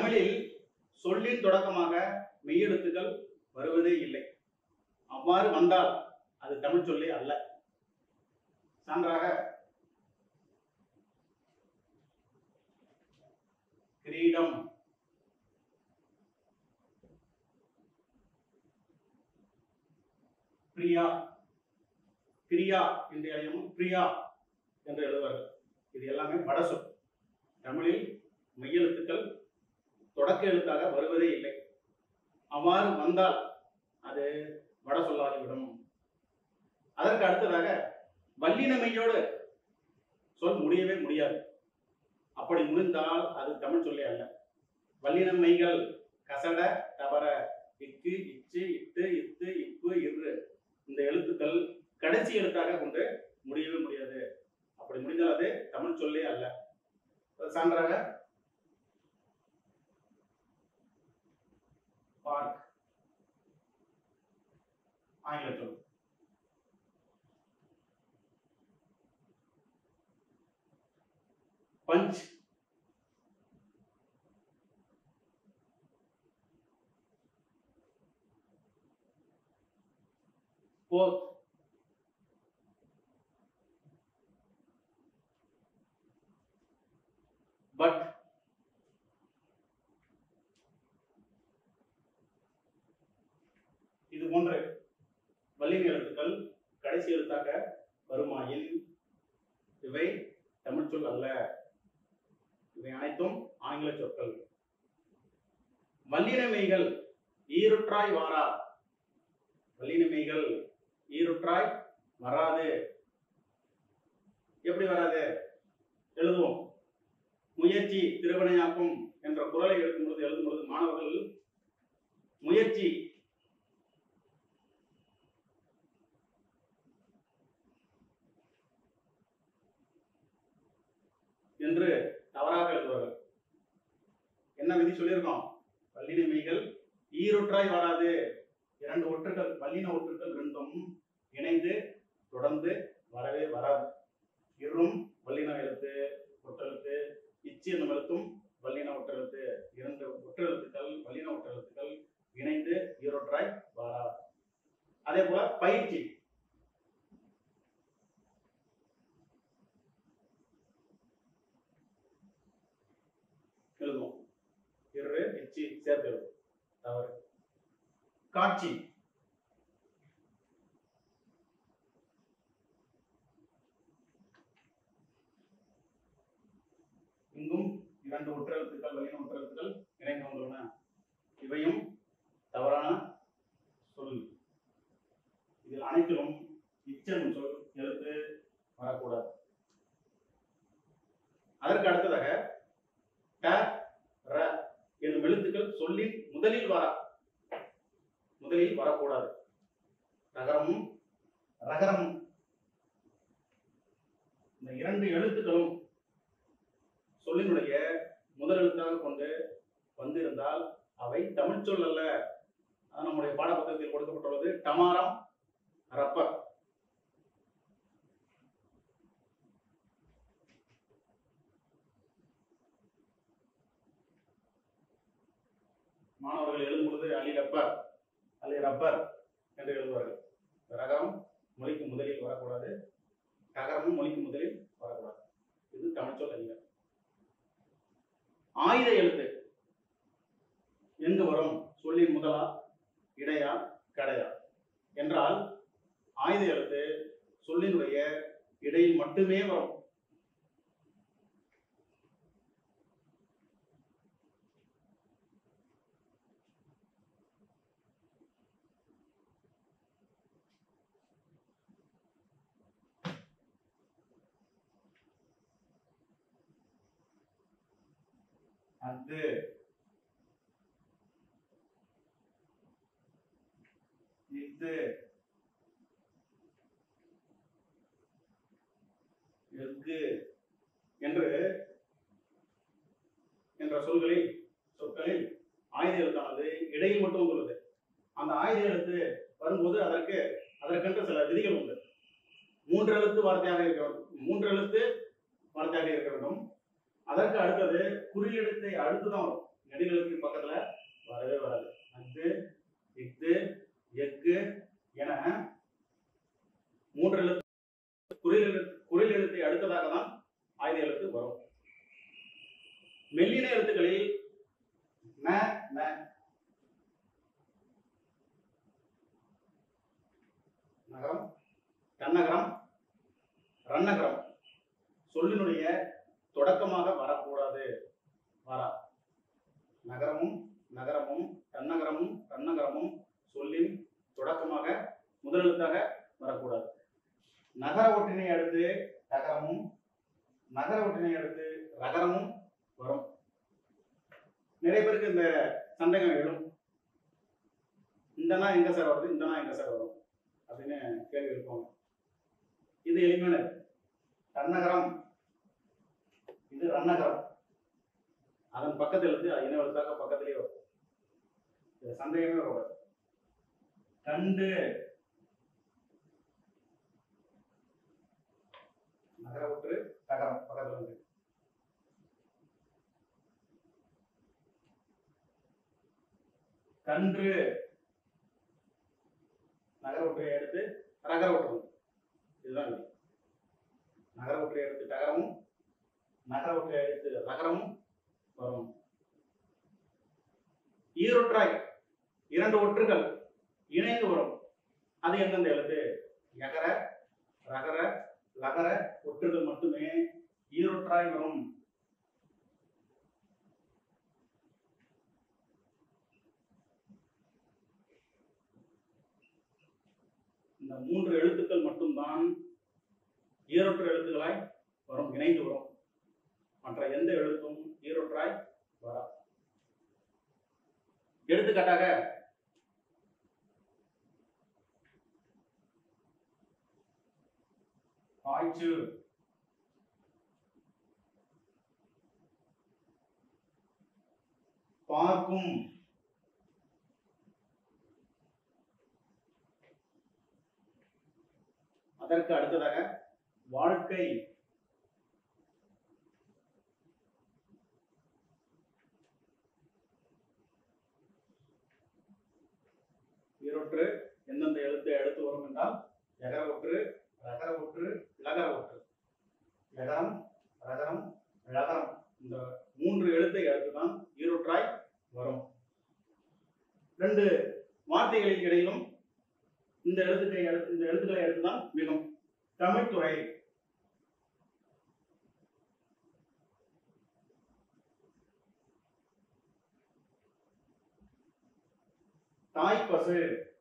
தமிழில் சொல்லின் தொடக்கமாக மெய்யெழுத்துக்கள் வருவதே இல்லை அவ்வாறு வந்தால் அது தமிழ் சொல்லே அல்ல சான்றாக கிரீடம் பிரியா பிரியா என்று எழுதும் பிரியா என்று எழுதுவார்கள் இது எல்லாமே வட சொல் தமிழில் மெய்யெழுத்துக்கள் தொடக்க எழுத்தாக வருவதே இல்லை அவ்வாறு வந்தால் அது வட சொல்லாகிவிடும் அதற்கு அடுத்ததாக வல்லின மெய்யோடு சொல் முடியவே முடியாது அப்படி முடிந்தால் அது தமிழ் சொல்லே அல்ல வல்லின மெய்கள் கசட தவற இக்கு இச்சு இட்டு இத்து இப்பு இரு இந்த எழுத்துக்கள் கடைசி எழுத்தாக கொண்டு முடியவே முடியாது அப்படி முடிந்தால் அது தமிழ் சொல்லே அல்ல சான்றாக பார்க் ஆங்கில சொல் பஞ்ச் போத் பட் இது போன்ற வல்லின எழுத்துக்கள் கடைசி எழுத்தாக வருமாயின் இவை தமிழ் சொல் அல்ல இவை அனைத்தும் ஆங்கில சொற்கள் வல்லினமைகள் ஈருற்றாய் வாரா வல்லினமைகள் ஈருற்றாய் வராது எப்படி வராது எழுதுவோம் முயற்சி திருவினையாக்கும் என்ற குரலை எழுதும் பொழுது எழுதும் பொழுது மாணவர்கள் முயற்சி என்று தவறாக எழுதுவார்கள் என்ன விதி சொல்லியிருக்கோம் வல்லின மெய்கள் ஈரொற்றாய் வராது இரண்டு ஒற்றுகள் வல்லின ஒற்றுகள் ரெண்டும் இணைந்து தொடர்ந்து வரவே வராது இரும் வல்லின எழுத்து ஒற்றெழுத்து இச்சி என்னும் எழுத்தும் வல்லின ஒற்றெழுத்து இரண்டு ஒற்றெழுத்துக்கள் வல்லின ஒற்றெழுத்துக்கள் இணைந்து ஈரொற்றாய் வராது அதே போல பயிற்சி எழுதுவோம் இரு எச்சி சேர்த்து எழுதுவோம் தவறு காட்சி இங்கும் இரண்டு ஒற்றெழுத்துக்கள் வலின ஒற்றெழுத்துக்கள் இணைந்து வந்துள்ளன இவையும் தவறான சொல் இதில் அனைத்திலும் இச்செனும் சொல் எழுத்து வரக்கூடாது அதற்கு அடுத்ததாக ட ர என்னும் எழுத்துக்கள் சொல்லின் முதலில் வர முதலில் வரக்கூடாது ரகரமும் ரகரமும் இந்த இரண்டு எழுத்துக்களும் சொல்லினுடைய முதல் எழுத்தாக கொண்டு வந்திருந்தால் அவை தமிழ் சொல் அல்ல அது நம்முடைய பாடப்புத்தகத்தில் கொடுக்கப்பட்டுள்ளது டமாரம் ரப்பர் மாணவர்கள் எழுதும் பொழுது அலி ரப்பர் அலி ரப்பர் என்று எழுதுவார்கள் ரகரம் மொழிக்கு முதலில் வரக்கூடாது ககரமும் மொழிக்கு முதலில் வரக்கூடாது இது தமிழ்ச்சொல் அல்ல ஆயுத எழுத்து எங்கு வரும் சொல்லின் முதலா இடையா கடையா என்றால் ஆயுத எழுத்து சொல்லினுடைய இடையில் மட்டுமே வரும் அது இது எஃகு என்று என்ற சொல்களில் சொற்களில் ஆயுத எழுத்தானது இடையில் மட்டும் வந்துள்ளது அந்த ஆயுத எழுத்து வரும்போது அதற்கு அதற்கென்று சில விதிகள் உண்டு மூன்று எழுத்து வார்த்தையாக இருக்க வேண்டும் மூன்று எழுத்து வார்த்தையாக இருக்க வேண்டும் அதற்கு அடுத்தது குறியெழுத்தை அடுத்து தான் வரும் நெடுகளுக்கு பக்கத்துல வரவே வராது அத்து இத்து எக்கு என மூன்று எழுத்து குறில் எழுத்து குறில் எழுத்தை அடுத்ததாக தான் ஆயுத எழுத்து வரும் மெல்லின எழுத்துக்களில் ந ந நகரம் தன்னகரம் ரன்னகரம் சொல்லினுடைய தொடக்கமாக வரக்கூடாது வரா நகரமும் நகரமும் தன்னகரமும் தன்னகரமும் சொல்லின் தொடக்கமாக முதலெழுத்தாக வரக்கூடாது நகர ஒற்றினை அடுத்து தகரமும் நகர ஒற்றினை அடுத்து ரகரமும் வரும் நிறைய பேருக்கு இந்த சந்தேகம் எழும் இந்தனா எங்க சார் வருது இந்தனா எங்க சார் வரும் அப்படின்னு கேள்வி இருப்பாங்க இது எளிமையானது தன்னகரம் இது ரன்னகரம் அதன் பக்கத்தில் இருந்து இன எழுத்தாக பக்கத்திலேயே வரும் இது சந்தேகமே வரும் கண்டு நகர ஒற்று தகரம் பக்கத்துல இருந்து கன்று நகர ஒற்றையை எடுத்து ரகர ஒற்று இதுதான் இது. நகர ஒற்றையை எடுத்து தகரமும் நகர ஒற்றையை எடுத்து ரகரமும் வரும் ஈரொற்றாய் இரண்டு ஒற்றுகள் இணைந்து வரும் அது எந்தெந்த எழுத்து யகர ரகர லகர ஒற்றுகள் மட்டுமே ஈரொற்றாய் வரும் இந்த மூன்று எழுத்துக்கள் மட்டும்தான் ஈரொற்று எழுத்துக்களாய் வரும் இணைந்து வரும் மற்ற எந்த எழுத்தும் ஈரொற்றாய் வரா எடுத்துக்காட்டாக பாய்ச்சு பார்க்கும் அதற்கு அடுத்ததாக வாழ்க்கை ஈரொற்று எந்தெந்த எழுத்தை எடுத்து வரும் என்றால் எகர ஒற்று ரகர ஒற்று லகர ஒற்று எகரம் ரகரம் லகரம் இந்த மூன்று எழுத்தை எடுத்து தான் ஈரொற்றாய் வரும் ரெண்டு வார்த்தைகளின் இடையிலும் இந்த எழுத்துக்களை எடுத்து இந்த எழுத்துக்களை எடுத்து தான் மிகும் தமிழ்துறை தாய்ப்பசு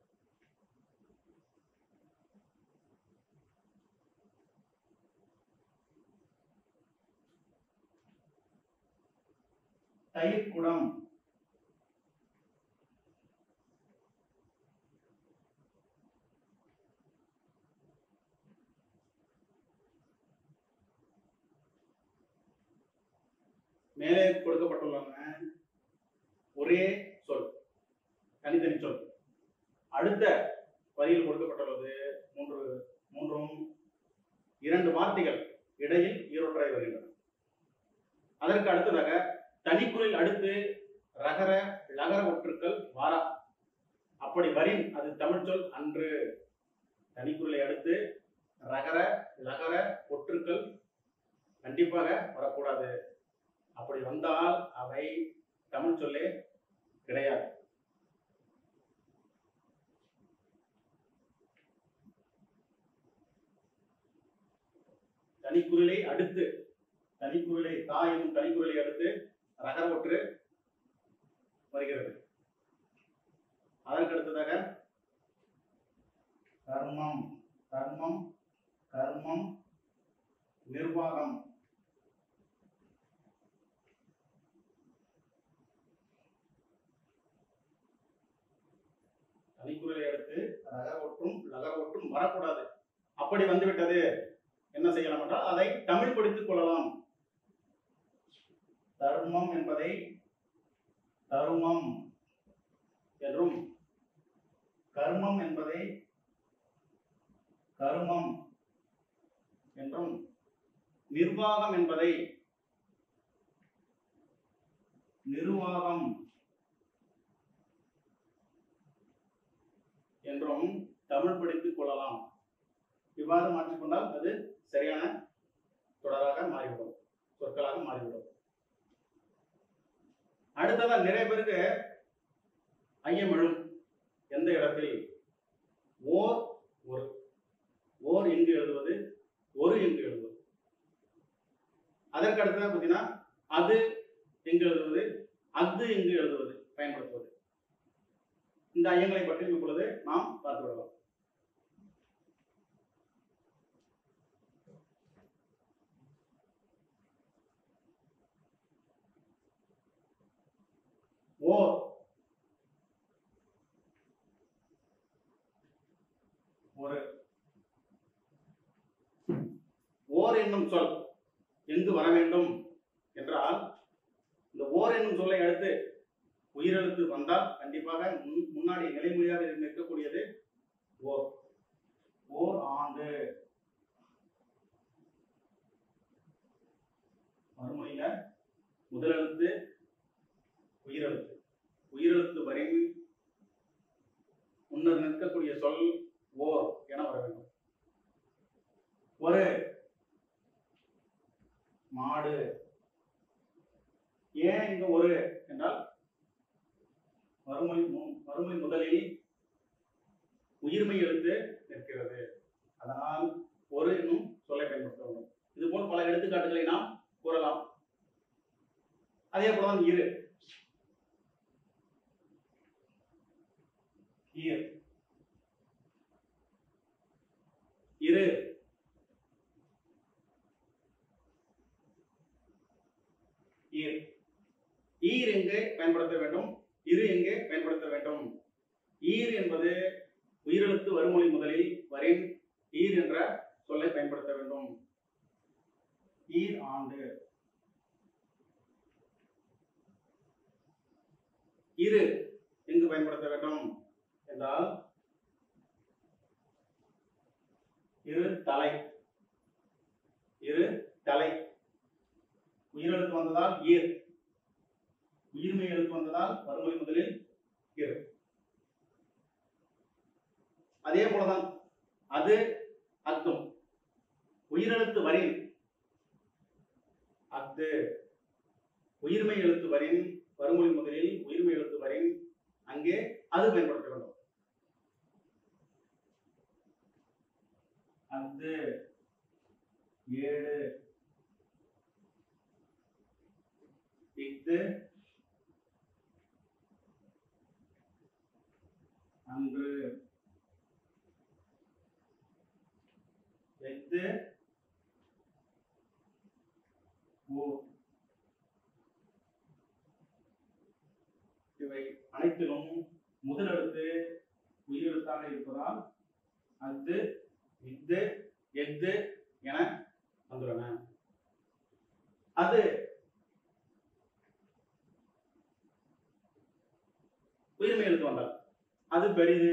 தயிர்குடம் மேலே கொடுக்கப்பட்டுள்ளன ஒரே சொல் தனித்தனி சொல் அடுத்த வரியில் கொடுக்கப்பட்டுள்ளது மூன்று மூன்றும் இரண்டு வார்த்தைகள் இடையில் ஈரொற்றாய் வருகின்றன அதற்கு அடுத்ததாக தனிக்குறில் அடுத்து ரகர லகர ஒற்றுக்கள் வாரா அப்படி வரின் அது தமிழ் சொல் அன்று தனிக்குறிலை அடுத்து ரகர லகர ஒற்றுக்கள் கண்டிப்பாக வரக்கூடாது அப்படி வந்தால் அவை தமிழ் சொல்லே கிடையாது தனிக்குறிலை அடுத்து தனிக்குறிலை தா எனும் தனிக்குறிலை அடுத்து ரகர ஒற்று வருகிறது அதற்கு அடுத்ததாக கர்மம் கர்மம் கர்மம் நிர்வாகம் தனிக்குறிலை அடுத்து ரகர ஒற்றும் லகர ஒற்றும் வரக்கூடாது அப்படி வந்துவிட்டது என்ன செய்யலாம் என்றால் அதை தமிழ் படித்துக் கொள்ளலாம் தர்மம் என்பதை தருமம் என்றும் கர்மம் என்பதை கருமம் என்றும் நிர்வாகம் என்பதை நிர்வாகம் என்றும் தமிழ் படித்துக் கொள்ளலாம் இவ்வாறு மாற்றிக்கொண்டால் அது சரியான தொடராக மாறிவிடும் சொற்களாக மாறிவிடும் அடுத்ததா நிறைய பேருக்கு ஐயம் எழும் எந்த இடத்தில் ஓர் ஒரு ஓர் எங்கு எழுதுவது ஒரு எங்கு எழுதுவது அதற்கு அடுத்ததான் பார்த்தீங்கன்னா அது எங்கு எழுதுவது அது எங்கு எழுதுவது பயன்படுத்துவது இந்த ஐயங்களை பற்றி இப்பொழுது நாம் பார்த்து விடலாம் ஓர் ஒரு ஓர் என்னும் சொல் எங்கு வர வேண்டும் என்றால் இந்த ஓர் என்னும் சொல்லை அடுத்து உயிரெழுத்து வந்தால் கண்டிப்பாக முன்- முன்னாடி நிலைமொழியாக நிற்கக்கூடியது ஓர் ஓர் ஆண்டு மறுமொழியில முதலெழுத்து உயிரெழுத்து உயிரெழுத்து வரின் முன்னர் நிற்கக்கூடிய சொல் ஓர் என வர வேண்டும் ஒரு மாடு ஏன் இங்க ஒரு என்றால் மறுமொழி மு- மறுமொழி முதலில் உயிர்மை எழுத்து நிற்கிறது அதனால் ஒரு என்னும் சொல்லை பயன்படுத்த வேண்டும் இது போல் பல எடுத்துக்காட்டுகளை நாம் கூறலாம் அதே போலதான் இரு ஈர் இரு ஈர் ஈர் எங்கே பயன்படுத்த வேண்டும் இரு எங்கே பயன்படுத்த வேண்டும் ஈர் என்பது உயிரெழுத்து வருமொழி முதலில் வரின் ஈர் என்ற சொல்லை பயன்படுத்த வேண்டும் ஈர் ஆண்டு இரு எங்கு பயன்படுத்த வேண்டும் என்றால் இரு தலை இரு தலை உயிரெழுத்து வந்ததால் ஈர் உயிர்மை எழுத்து வந்ததால் வறுமொழி முதலில் இரு அதே போலதான் அது அத்தும் உயிரெழுத்து வரின் அத்து உயிர்மை எழுத்து வரின் வறுமொழி முதலில் உயிர்மை எழுத்து வரின் அங்கே அது பயன்படுத்த வேண்டும் அது ஏழு இஃது அன்று எஃது ஊர் இவை அனைத்திலும் முதலெழுத்து உயிரெழுத்தாக இருப்பதால் அது இத்து எஃது என வந்துள்ளன அது உயிர்மை எழுத்து வந்தால் அது பெரிது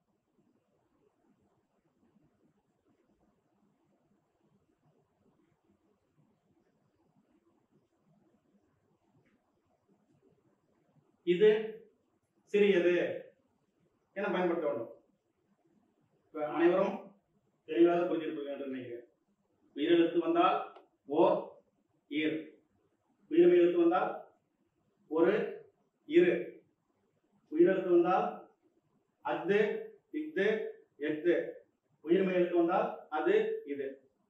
இது சிறியது என பயன்படுத்த வேண்டும் இப்ப அனைவரும் தெளிவாக புரிஞ்சிருப்பீர்கள் என்று நினைக்கிறேன் உயிரெழுத்து வந்தால் ஓர் ஈர் உயிர்மை எழுத்து வந்தால் ஒரு இரு உயிரெழுத்து வந்தால் அது இத்து எத்து உயிர்மை எழுத்து வந்தால் அது இது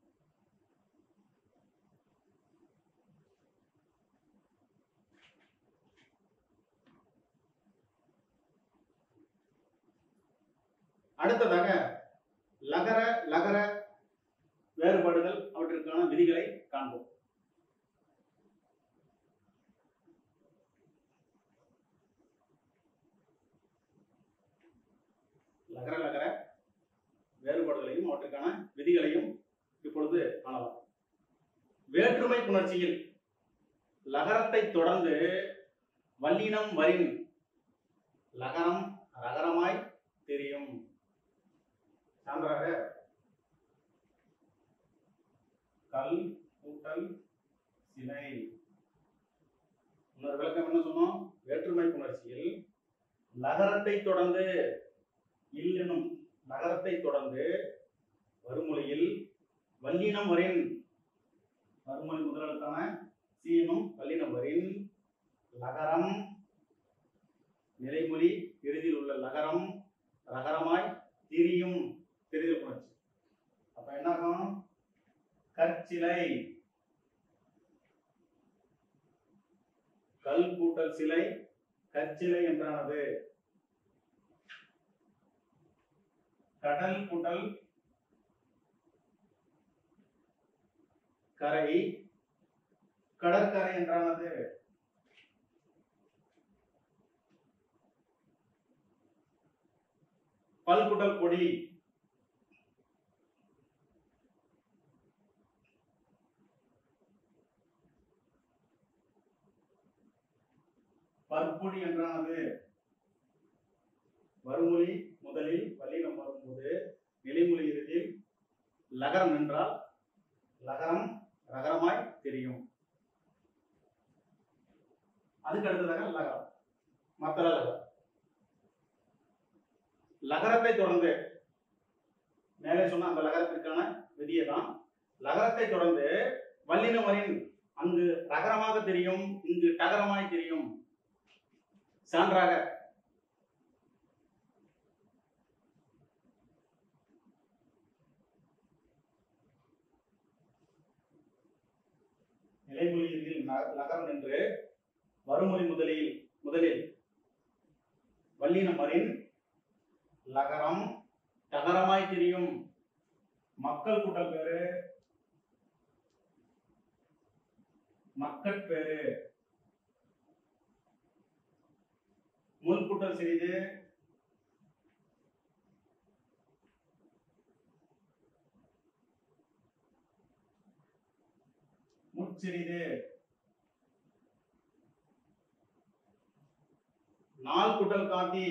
அடுத்ததாக லகர லகர வேறுபாடுகள் அவற்றிற்கான விதிகளை காண்போம் லகர லகர வேறுபாடுகளையும் அவற்றுக்கான விதிகளையும் இப்பொழுது காணலாம் வேற்றுமை புணர்ச்சியில் லகரத்தை தொடர்ந்து வல்லினம் வரின் லகரம் ரகரமாய் தெரியும் சான்றாக கல் கூட்டல் சிலை இன்னொரு விளக்கம் என்ன சொன்னோம் வேற்றுமை புணர்ச்சியில் லகரத்தை தொடர்ந்து இல் எனும் நகரத்தை தொடர்ந்து வருமொழியில் வல்லினம் வரின் வருமொழி முதலெழுத்தான சி எனும் வல்லினம் வரின் லகரம் நிலைமொழி இறுதியில் உள்ள லகரம் ரகரமாய் திரியும் தெரிதல் புணர்ச்சி அப்ப என்ன ஆகும் கற்சிலை கல் கூட்டல் சிலை கற்சிலை என்றானது கடல் கூட்டல் கரை கடற்கரை என்றானது பல் கூட்டல் கொடி பற்பொடி என்றானது வருமொழி முதலில் வல்லினம் வரும்போது நிலைமொழி இறுதியில் லகரம் என்றால் லகரம் ரகரமாய் தெரியும் அதுக்கு அடுத்ததாக லகரம் மத்தள லகரம் லகரத்தை தொடர்ந்து மேலே சொன்ன அந்த லகரத்திற்கான விதியை தான் லகரத்தை தொடர்ந்து வல்லினம் வரின் அங்கு ரகரமாக தெரியும் இங்கு டகரமாய் தெரியும் சான்றாக நிலைமொழி இறுதியில் ந- நகரம் என்று வருமொழி முதலில் முதலில் வல்லினமரின் லகரம் தகரமாய் தெரியும் மக்கள் கூட்டல் பேரு மக்கட்பேரு முன் கூட்டல் சிறிது முற்சிறிது நாள் கூட்டல் காட்டி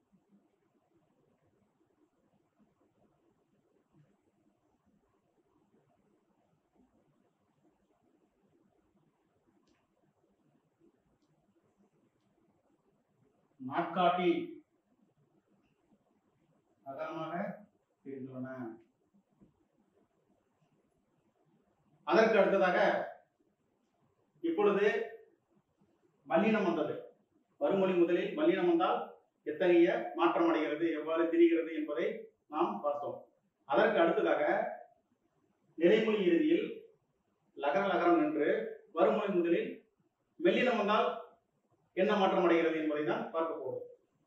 நாட்காட்டி அகலமாக தெரிந்துள்ளன அதற்கு அடுத்ததாக இப்பொழுது வல்லினம் வந்தது வருமொழி முதலில் வல்லினம் வந்தால் எத்தகைய மாற்றம் அடைகிறது எவ்வாறு திரிகிறது என்பதை நாம் பார்த்தோம் அதற்கு அடுத்ததாக நிலைமொழி இறுதியில் லகர லகரம் என்று வருமொழி முதலில் மெல்லினம் வந்தால் என்ன மாற்றம் அடைகிறது என்பதை தான் பார்க்க போகிறோம்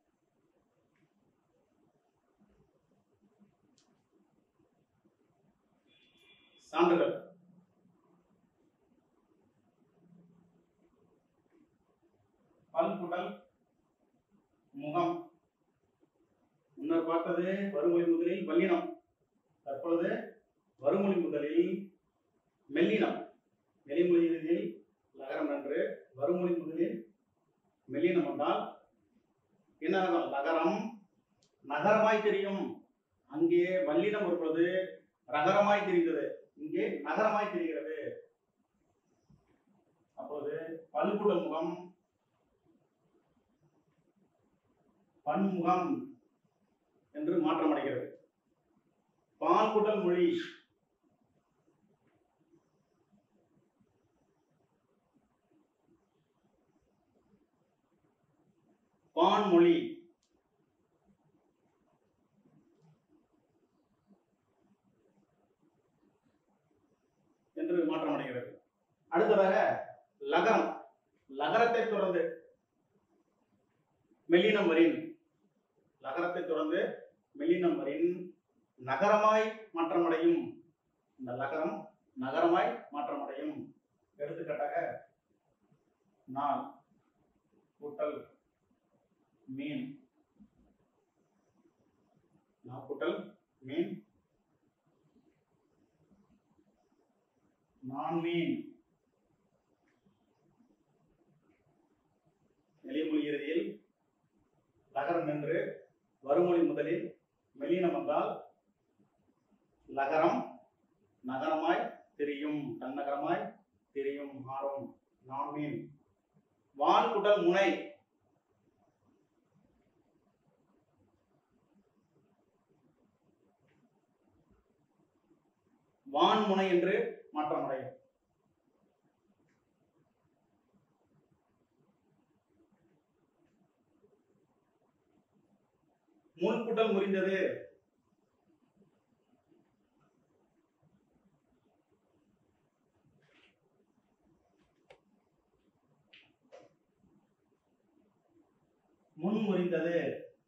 சான்றுகள் பல்குடல் முகம் முன்னர் பார்த்தது வருமொழி முதலில் வல்லினம் தற்பொழுது வருமொழி முதலில் மெல்லினம் வெளிமொழி இறுதியில் லகரம் நன்று வருமொழி முதலில் மெல்லினம் வந்தால் என்ன ஆகும் நகரம் நகரமாய் தெரியும் அங்கே வல்லினம் இருப்பது ரகரமாய் தெரிந்தது இங்கே நகரமாய் தெரிகிறது அப்போது பல்குடல் முகம் பன்முகம் என்று மாற்றமடைகிறது பால்குடல் மொழி பான்மொழி என்று மாற்றமடைகிறது அடுத்ததாக லகரம் லகரத்தை தொடர்ந்து மெல்லினம் வரின் லகரத்தை தொடர்ந்து மெல்லினம் வரின் நகரமாய் மாற்றமடையும் இந்த லகரம் நகரமாய் மாற்றமடையும் எடுத்துக்காட்டாக நாள் கூட்டல் மீன் நான் கூட்டல் மீன் நான் மீன் எளிமொழி இறுதியில் லகரம் என்று வருமொழி முதலில் மெல்லினம் வந்தால் லகரம் நகரமாய் தெரியும் தன்னகரமாய் தெரியும் மாறும் நான் மீன் வான் குடல் முனை வான்முனை என்று மாற்றமடையும் முன்குடல் முறிந்தது முன் முறிந்தது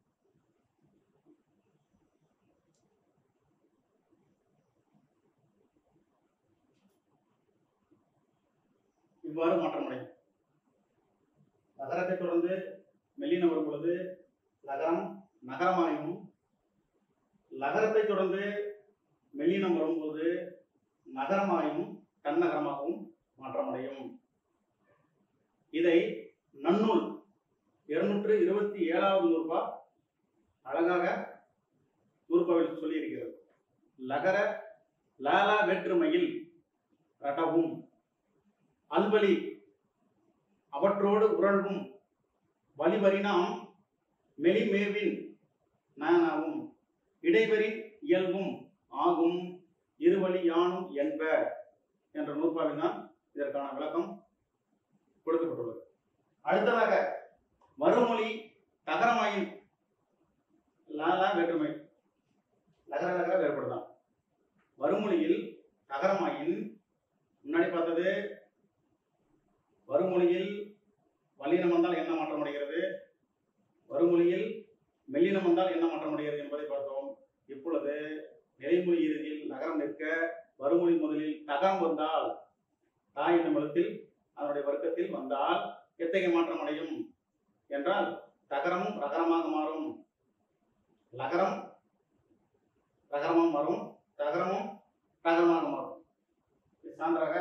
இவ்வாறு மாற்றமடையும் நகரத்தை தொடர்ந்து மெல்லினம் வரும் பொழுது நகரம் நகரமாயும் நகரத்தை தொடர்ந்து மெல்லினம் வரும்போது நகரமாயும் தன்னகரமாகவும் மாற்றமடையும் இதை நன்னூல் இருநூற்று இருபத்தி ஏழாவது நூற்பா அழகாக நூற்பாவில் சொல்லியிருக்கிறது லகர லாலா வேற்றுமையில் ரடவும் அல்வலி அவற்றோடு உரழ்வும் வழிவரினாம் மெலிமேவின் நானாவும் இடைவெளின் இயல்பும் ஆகும் இருவழி யானும் என்ப என்ற நூற்பாவில் தான் இதற்கான விளக்கம் கொடுக்கப்பட்டுள்ளது அடுத்ததாக மறுமொழி தகரமாயின் லாலா வேற்றுமை நகர நகர வேறுபடுதான் வறுமொழியில் தகரமாயின் முன்னாடி பார்த்தது வறுமொழியில் வல்லினம் வந்தால் என்ன மாற்றம் அடைகிறது வறுமொழியில் மெல்லினம் வந்தால் என்ன மாற்றம் அடைகிறது என்பதை பார்த்தோம் இப்பொழுது நிலைமொழி இறுதியில் நகரம் நிற்க வறுமொழி முதலில் தகரம் வந்தால் தாய் என்னும் எழுத்தில் அதனுடைய வர்க்கத்தில் வந்தால் எத்தகைய மாற்றம் அடையும் என்றால் தகரமும் ரகரமாக மாறும் லகரம் ரகரமாக மாறும் தகரமும் ரகரமாக மாறும் இது சான்றாக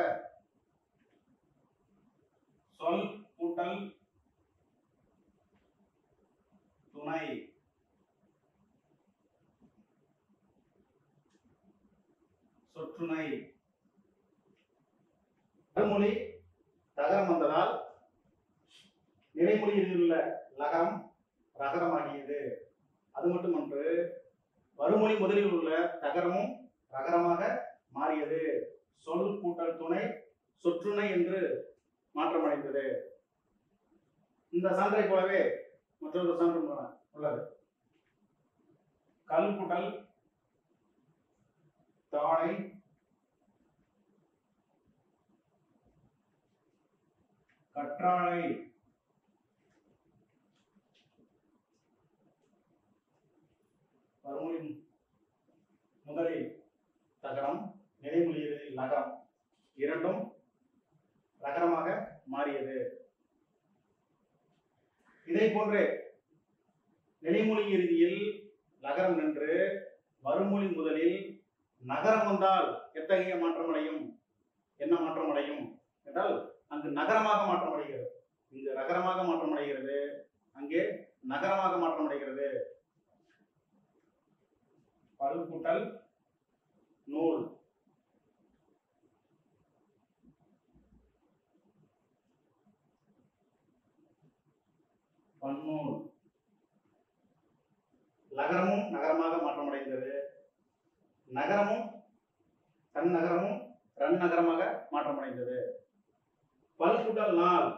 சொல் கூட்டல் துணை சொற்றுணை மறுமொழி தகரம் வந்ததால் நிலைமொழியில் உள்ள லகரம் ரகரமாகியது அது மட்டுமன்று வறுமொழி முதலில் உள்ள தகரமும் ரகரமாக மாறியது சொல் கூட்டல் துணை சொற்றுணை என்று மாற்றமடைந்தது இந்த சான்றை போலவே மற்றொரு சான்று உள்ளது கல் கூட்டல் தாழை கற்றாழை வறுமொழி முதலில் தகரம் நிலைமொழியில் நகரம் இரண்டும் நகரமாக மாறியது இதை போன்று நிலைமொழி இறுதியில் நகரம் நின்று மறுமொழி முதலில் நகரம் வந்தால் எத்தகைய மாற்றம் அடையும் என்ன மாற்றம் அடையும் என்றால் அங்கு நகரமாக மாற்றம் அடைகிறது இங்கு நகரமாக மாற்றம் அடைகிறது அங்கே நகரமாக மாற்றம் அடைகிறது பழுக்கூட்டல் நூல் பன்னூல் நகரமும் நகரமாக மாற்றமடைந்தது நகரமும் தன் நகரமும் ரன் நகரமாக மாற்றமடைந்தது பல்குட்டல் நாள்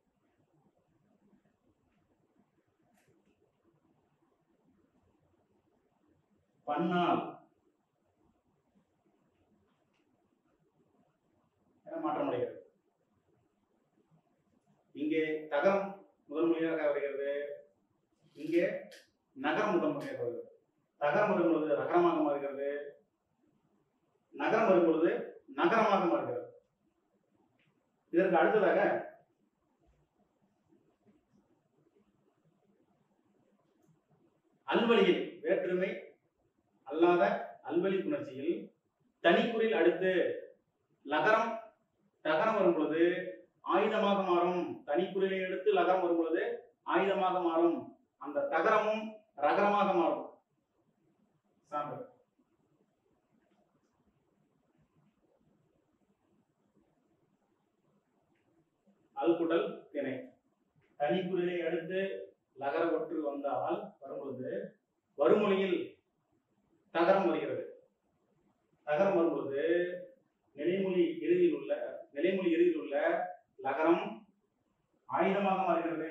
பன்னாள் என மாற்றமடைகிறது இங்கே தகரம் முதல் மொழியாக வருகிறது இங்கே நகரம் முதல் மொழியாக வருகிறது தகரம் வரும்பொழுது நகரமாக மாறுகிறது நகரம் வரும்பொழுது நகரமாக மாறுகிறது இதற்கு அடுத்ததாக அல்வழியில் வேற்றுமை அல்லாத அல்வழி புணர்ச்சியில் தனிக்குறில் அடுத்து லகரம் தகரம் வரும் பொழுது ஆயுதமாக மாறும் தனிக்குறிலை எடுத்து லகரம் வரும் பொழுது ஆயுதமாக மாறும் அந்த தகரமும் ரகரமாக மாறும் சான்று அல்குடல் திணை தனிக்குறிலை அடுத்து லகர ஒற்று வந்தால் வரும்பொழுது வருமொழியில் தகரம் வருகிறது தகரம் வரும்பொழுது நிலைமொழி இறுதியில் உள்ள நிலைமொழி இறுதியில் உள்ள லகரம் ஆயுதமாக மாறுகிறது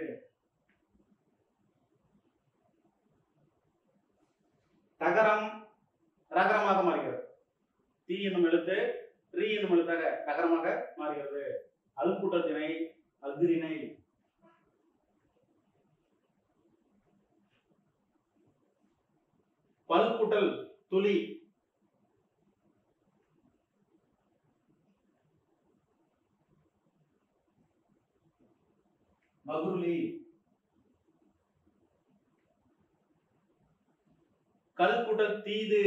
தகரம் ரகரமாக மாறுகிறது தீ என்னும் எழுத்து ரீ என்னும் எழுத்தாக தகரமாக மாறுகிறது அல் கூட்டல் திணை அஃதிரிணை பல் கூட்டல் துளி மகுருளி கல் கூட்டல் தீது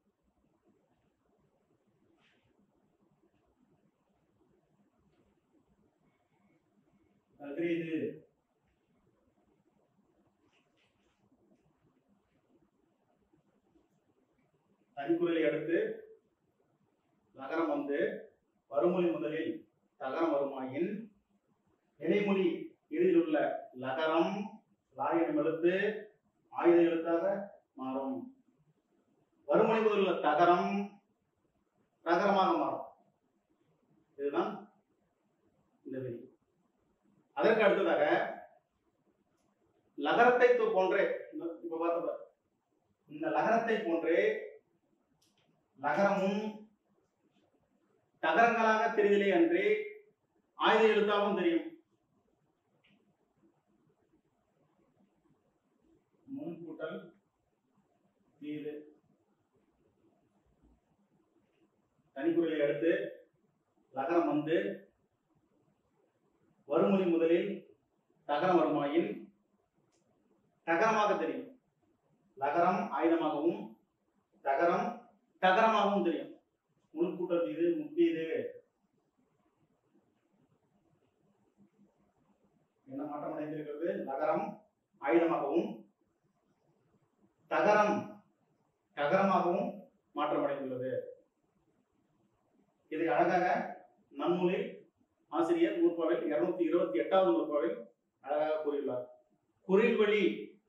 அக்ரீது தனிக்குறளை அடுத்து நகரம் வந்து வருமொழி முதலில் தகரம் வருமாயின் நிலைமொழி இறுதியில் உள்ள லகரம் லாயனம் எழுத்து ஆயுத எழுத்தாக மாறும் வருமொழி முதலில் உள்ள தகரம் ரகரமாக மாறும் இதுதான் இந்த விதி அதற்கு அடுத்ததாக லகரத்தை து- போன்றே இந்த- இப்ப பார்த்தது இந்த லகரத்தை போன்றே லகரமும் தகரங்களாக தெரிதலே அன்றி ஆயுத எழுத்தாகவும் தெரியும் முன் கூட்டல் தீது தனிக்குறளை அடுத்து லகரம் வந்து வருமொழி முதலில் தகரம் வருமாயின் தகரமாக தெரியும் லகரம் ஆயுதமாகவும் தகரம் தகரமாகவும் தெரியும் முழுக்கூட்டல் இது முக்கியது என்ன மாற்றம் அடைந்திருக்கிறது நகரம் ஆயுதமாகவும் தகரம் தகரமாகவும் மாற்றமடைந்துள்ளது இதை அழகாக நன்னூலில் ஆசிரியர் நூற்பாவில் இருநூத்தி இருபத்தி எட்டாவது நூற்பாவில் அழகாக கூறியுள்ளார் குறில் வழி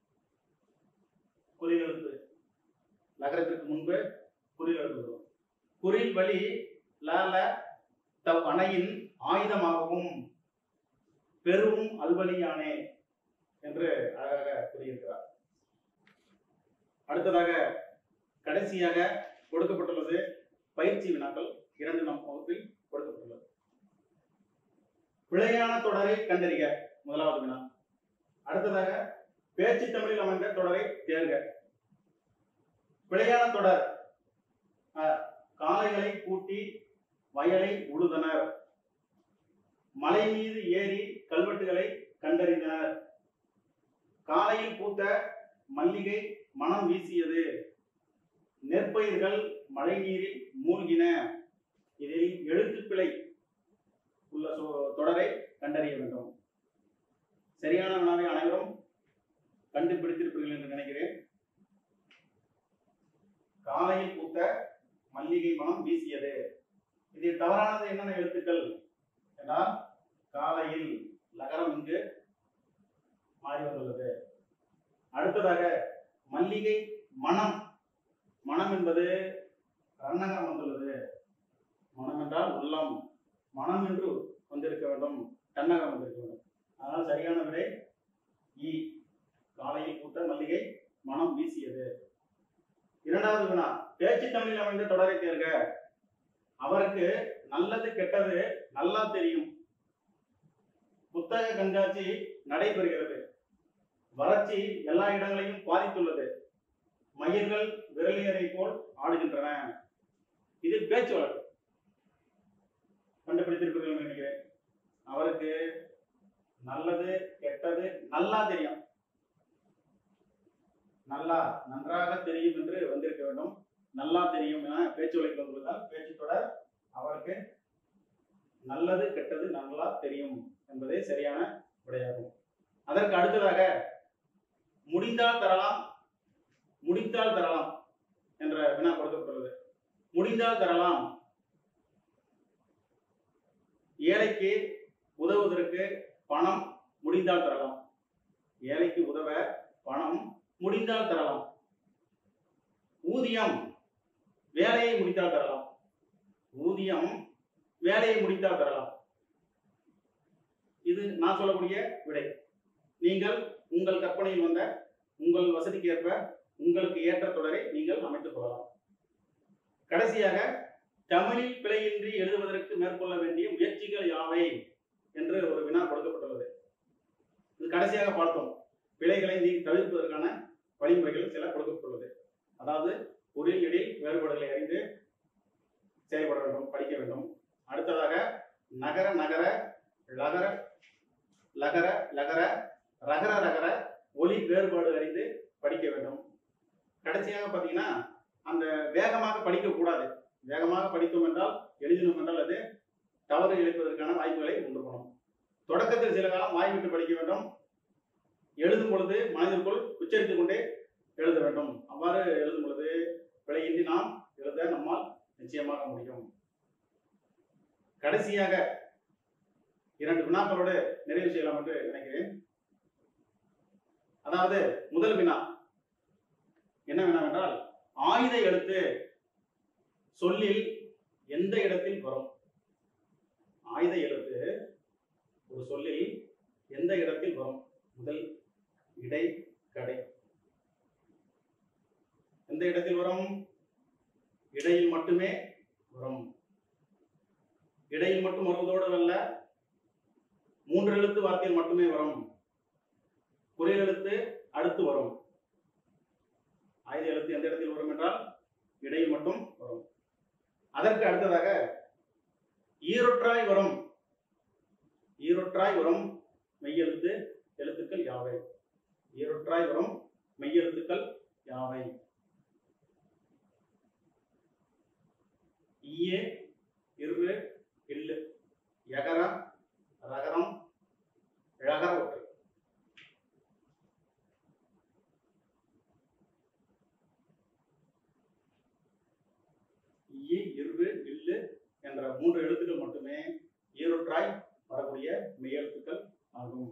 குறில் எழுத்து நகரத்திற்கு முன்பு குறில் எழுத்து வரும். குறில் வழி லால தவ் அணையின் ஆயுதமாகவும் பெரும் அல்வலியானே என்று அழகாக கூறியிருக்கிறார் அடுத்ததாக கடைசியாக கொடுக்கப்பட்டுள்ளது பயிற்சி வினாக்கள் இரண்டு நம் வகுப்பில் கொடுக்கப்பட்டுள்ளது பிழையான தொடரை கண்டறிக முதலாவது வினா அடுத்ததாக பேச்சு தமிழில் அமைந்த தொடரை தேர்க பிழையான தொடர் அ, காளைகளை பூட்டி வயலை உழுதனர் மலை மீது ஏறி கல்வெட்டுகளை கண்டறிந்தனர் காலையில் பூத்த மல்லிகை மனம் வீசியது நெற்பயிர்கள் மழை நீரில் மூழ்கின இதில் எழுத்துப்பிழை உள்ள சொ- தொடரை கண்டறிய வேண்டும் சரியான வினாவை அனைவரும் கண்டுபிடித்திருப்பீர்கள் என்று நினைக்கிறேன் காலையில் பூத்த மல்லிகை மனம் வீசியது இதில் தவறானது என்னென்ன எழுத்துக்கள் என்றால் காலையில் லகரம் இங்கு மாறி வந்துள்ளது அடுத்ததாக மல்லிகை மனம் மனம் என்பது ரன்னகம் வந்துள்ளது மனம் என்றால் உள்ளம் மனம் என்று வந்திருக்க வேண்டும் தன்னகம் வந்திருக்க வேண்டும் அதனால் சரியான விடை இ காலையில் பூத்த மல்லிகை மனம் வீசியது இரண்டாவது வினா பேச்சு தமிழில் அமைந்த தொடரை தேர்க அவருக்கு நல்லது கெட்டது நல்லா தெரியும் புத்தக கண்காட்சி நடைபெறுகிறது வறட்சி எல்லா இடங்களையும் பாதித்துள்ளது மயில்கள் விரலியரை போல் ஆடுகின்றன இது பேச்சு வழக்கு கண்டுபிடித்திருப்பீர்கள் என்று நினைக்கிறேன் அவருக்கு நல்லது கெட்டது நல்லா தெரியும் நல்லா நன்றாக தெரியும் என்று வந்திருக்க வேண்டும் நல்லா தெரியும் என பேச்சு வழக்கில் வந்துள்ளதால் பேச்சு தொடர் அவருக்கு நல்லது கெட்டது நல்லா தெரியும் என்பதே சரியான விடையாகும் அதற்கு அடுத்ததாக முடிந்தால் தரலாம் முடித்தால் தரலாம் என்ற வினா கொடுக்கப்பட்டுள்ளது முடிந்தால் தரலாம் ஏழைக்கு உதவுவதற்கு பணம் முடிந்தால் தரலாம் ஏழைக்கு உதவ பணம் முடிந்தால் தரலாம் ஊதியம் வேலையை முடித்தால் தரலாம் ஊதியம் வேலையை முடித்தால் தரலாம் இது நான் சொல்லக்கூடிய விடை நீங்கள் உங்கள் கற்பனையில் வந்த உங்கள் வசதிக்கு ஏற்ப உங்களுக்கு ஏற்ற தொடரை நீங்கள் அமைத்துக் கொள்ளலாம் கடைசியாக தமிழில் பிழையின்றி எழுதுவதற்கு மேற்கொள்ள வேண்டிய முயற்சிகள் யாவை என்று ஒரு வினா கொடுக்கப்பட்டுள்ளது இது கடைசியாக பார்த்தோம் பிழைகளை நீ தவிர்ப்பதற்கான வழிமுறைகள் சில கொடுக்கப்பட்டுள்ளது அதாவது பொருள் எழில் வேறுபாடுகளை அறிந்து செயல்பட வேண்டும் படிக்க வேண்டும் அடுத்ததாக நகர நகர லகர லகர லகர ரகர ரகர ஒலி வேறுபாடு அறிந்து படிக்க வேண்டும் கடைசியாக பார்த்தீங்கன்னா அந்த வேகமாக படிக்கக்கூடாது வேகமாக படித்தோம் என்றால் எழுதினோம் என்றால் அது தவறு இழைப்பதற்கான வாய்ப்புகளை உண்டு பண்ணும் தொடக்கத்தில் சில காலம் வாய் விட்டு படிக்க வேண்டும் எழுதும் பொழுது மனதிற்குள் உச்சரித்துக் கொண்டே எழுத வேண்டும் அவ்வாறு எழுதும் பொழுது பிழையின்றி நாம் எழுத நம்மால் நிச்சயமாக முடியும் கடைசியாக இரண்டு வினாக்களோடு நிறைவு செய்யலாம் என்று நினைக்கிறேன் அதாவது முதல் வினா என்ன வினாவென்றால் ஆயுத எழுத்து சொல்லில் எந்த இடத்தில் வரும் ஆயுத எழுத்து ஒரு சொல்லில் எந்த இடத்தில் வரும் முதல் இடை கடை எந்த இடத்தில் வரும் இடையில் மட்டுமே வரும் இடையில் மட்டும் வருவதோடு அல்ல மூன்று எழுத்து வார்த்தையில் மட்டுமே வரும் குறில் எழுத்து அடுத்து வரும் ஆயுத எழுத்து எந்த இடத்தில் வரும் என்றால் இடையில் மட்டும் வரும் அதற்கு அடுத்ததாக ஈரொற்றாய் வரும் ஈரொற்றாய் வரும் மெய்யெழுத்து எழுத்துக்கள் யாவை ஈரொற்றாய் வரும் மெய்யெழுத்துக்கள் யாவை ஈயே இரு இல்லு யகர ரகரம் ழகர ஒற்று ஈ இரு இல்லு என்ற மூன்று எழுத்துக்கள் மட்டுமே ஈரொற்றாய் வரக்கூடிய மெய்யெழுத்துக்கள் ஆகும்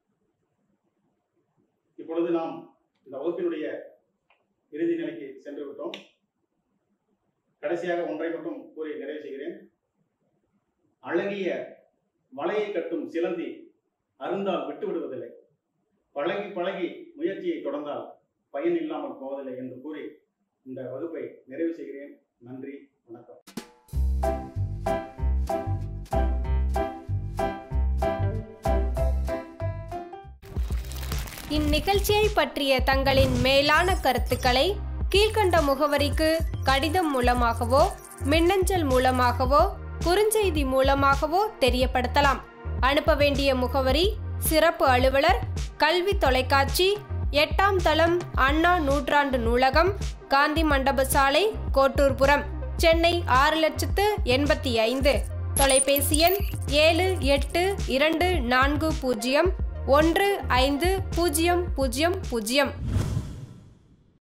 இப்பொழுது நாம் இந்த வகுப்பினுடைய இறுதி நிலைக்கு சென்று விட்டோம் கடைசியாக ஒன்றை மட்டும் கூறி நிறைவு செய்கிறேன் அழகிய வலையை கட்டும் சிலந்தி அருந்தால் விட்டு விடுவதில்லை பழகி பழகி முயற்சியை தொடர்ந்தால் பயன் இல்லாமல் போவதில்லை என்று கூறி இந்த வகுப்பை நிறைவு செய்கிறேன் நன்றி வணக்கம் இந்நிகழ்ச்சியை பற்றிய தங்களின் மேலான கருத்துக்களை கீழ்க்கண்ட முகவரிக்கு கடிதம் மூலமாகவோ மின்னஞ்சல் மூலமாகவோ குறுஞ்செய்தி மூலமாகவோ தெரியப்படுத்தலாம் அனுப்ப வேண்டிய முகவரி சிறப்பு அலுவலர் கல்வி தொலைக்காட்சி எட்டாம் தளம் அண்ணா நூற்றாண்டு நூலகம் காந்தி மண்டப சாலை கோட்டூர்புரம் சென்னை ஆறு லட்சத்து எண்பத்தி ஐந்து தொலைபேசி எண் ஏழு எட்டு இரண்டு நான்கு பூஜ்ஜியம் ஒன்று ஐந்து பூஜ்ஜியம் பூஜ்ஜியம் பூஜ்ஜியம்